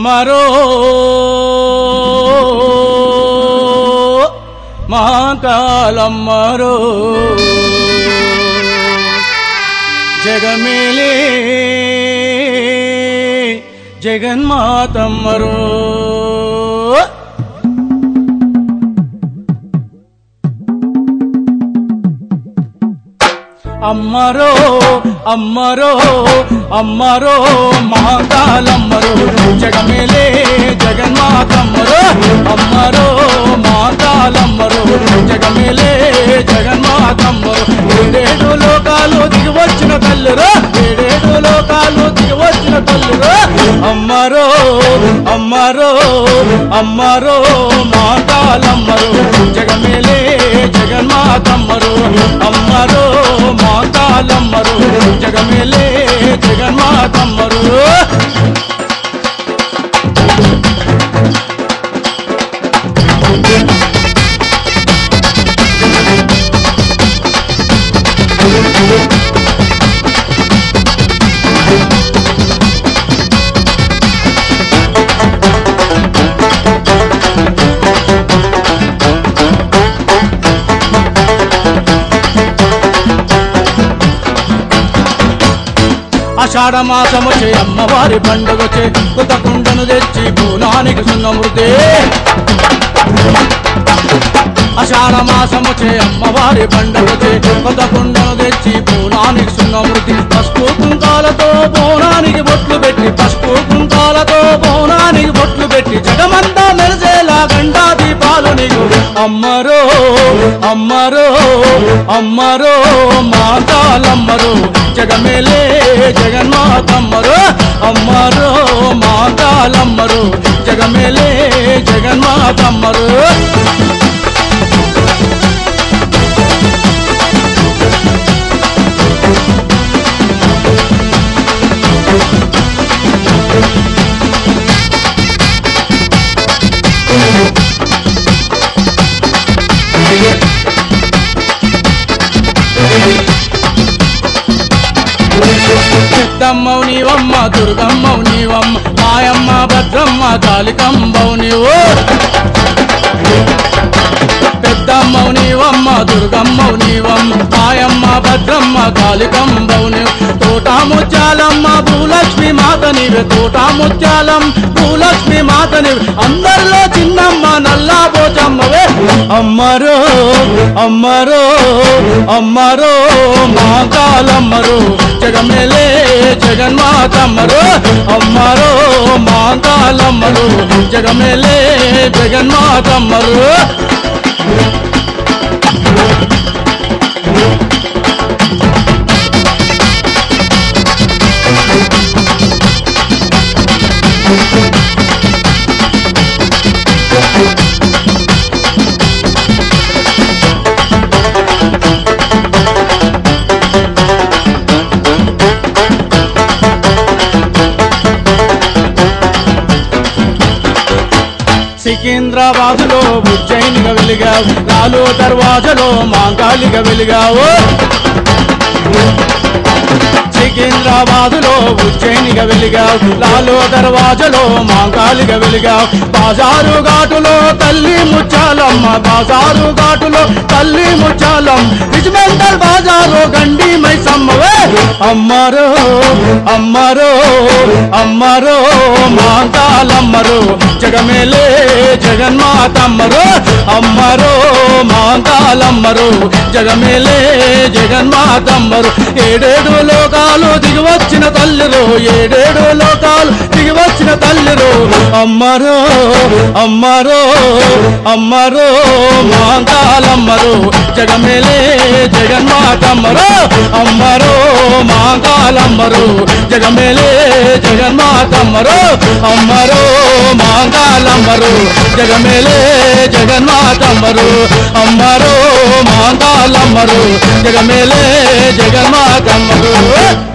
అమ్మరో మహాకాలమ్మరో జగమేలే జగన్మాతమ్మరో అమ్మరో అమ్మరో అమ్మరో మాతాలమ్మరో జగమేలే జగన్మాతమ్మరో అమ్మరో మాతాలమ్మరో జగమేలే జగన్మాతమ్మరో ఏడేడు లోకాలు దిగి వచ్చిన తల్లిరో ఏడేడు లోకాలు దిగి వచ్చిన తల్లిరో అమ్మరో అమ్మరో అమ్మరో మాతాలమ్మరో జగమేలే జగన్మాతమ్మరో అమ్మరో మాతాలమ్మరు జగమేలే జగన్మాతమ్మరు ఆషాఢ మాసము చే అమ్మవారి పండుగ చే కొత్త కుండను తెచ్చి పూలానికి సున్నమృతే ఆషాఢ మాసము చే అమ్మవారి పండుగ చే కొత్త కుండను తెచ్చి పూలానికి సున్నమృతి పసుపు కుంకాలతో బోనానికి బొట్లు పెట్టి పసుపు కుంకాలతో బోనానికి బొట్లు పెట్టి జగమంతా మెరిసేలా గండా దీపాలు నీకు అమ్మరో అమ్మరో అమ్మరో మాతాలమ్మరో జగమేలే జగన్మాతమ్మరో అమ్మరో మాతాలమ్మరో జగమేలే జగన్మాతమ్మరో పెద్దమ్మవు నీవమ్మ దుర్గమ్మవు నీవమ్మ మాయమ్మ భద్రమ్మ కాళికంబవు నీవు పెద్దమ్మవు నీవమ్మ దుర్గమ్మవు నీవమ్మ మాయమ్మ భద్రమ్మ కాళికంబవు నీవు తోటా ముత్యాలమ్మ భూలక్ష్మి మాత నీవే తోటా ముత్యాలం భూలక్ష్మి మాత నీవే అందరిలో చిన్నమ్మ నల్లా పోచమ్మవే అమ్మరో అమ్మరో అమ్మరో మాతాలమ్మరో జగమేలే జగన్మాతమ్మరో అమ్మరో మాతాలమ్మరో జగమేలే జగన్మాతమ్మరో సికింద్రాబాదులో ఉజ్జయినిగా వెలిగావు నాలో దర్వాజలో మాంకాళిగా వెలిగావు సికింద్రాబాదులో ఉజ్జయినిగా వెలిగావు లాలో దర్వాజలో మాంకాళిగా వెలిగావు బాజారు ఘాటులో తల్లి ముచ్చాలమ్మ బాజారు ఘాటులో తల్లి ముచ్చాలం రిజిమెంటల్ బాజారు గండి మైసమ్మవే అమ్మరో అమ్మరో అమ్మరో మాంకాలమ్మరో జగమేలే జగన్మాతమ్మరో అమ్మరో మాంకాలమ్మరో జగమేలే జగన్మాతమ్మరు ఏడేడు లోకాలు దిగి వచ్చిన తల్లిరో ఏడేడు లోకాలు దిగి వచ్చిన తల్లిరో అమ్మరో అమ్మరో అమ్మరో మాంకాలమ్మరో జగమేలే జగన్మాతమ్మరో అమ్మరో మాంకాలమ్మరో జగమేలే జగన్మాతమ్మరో అమ్మరో మాంకాలమ్మరో జగమేలే జగన్మాతమ్మరు అమ్మరో మాంకాలమ్మరు జగమేలే జగన్మాతమ్మరు